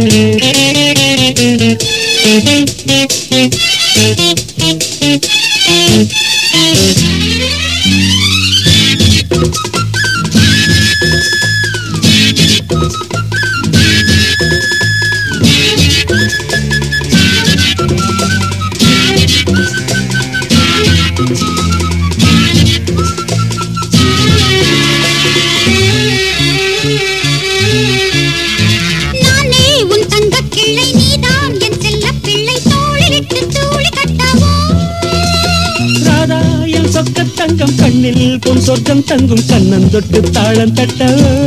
நானே உன் தங்கக் கிள்ளை நீதான் என் செல்லப் பிள்ளை தோளிலிட்டு தூளி கட்டவோ ராதா என் சொக்க தங்கம் கண்ணில் பொன் சொர்க்கம் தங்கும் கண்ணந்தொட்டு தாளம் தட்ட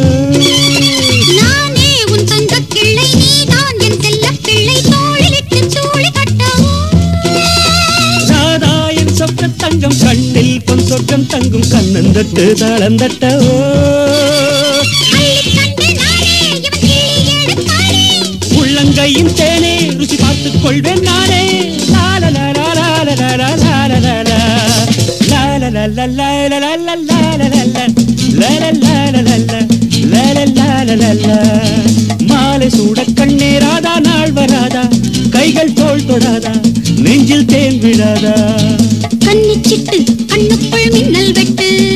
நானே உன் தங்கக் கிள்ளை நீதான் என் செல்லப் பிள்ளை தோளிலிட்டு தூளி கட்டவோ ராதா என் சொக்க தங்கம் கண்ணில் பொன் சொர்க்கம் தங்கும் கண்ணந்தொட்டு தாளம் தட்ட அள்ளிக் கண்டு நானே இவன் கிள்ளி எடுத்தானே உள்ளங்கையின் தேனே ருசி பார்த்துக் கொள்வேன் நானே மாலை சூட கண்ணே ராதா நாள் வராதா கைகள் தோள் தொடாதா நெஞ்சில் தேன் விடாதா கன்னிச்சிட்டு கண்ணுக்குள் மின்னல் வெட்டு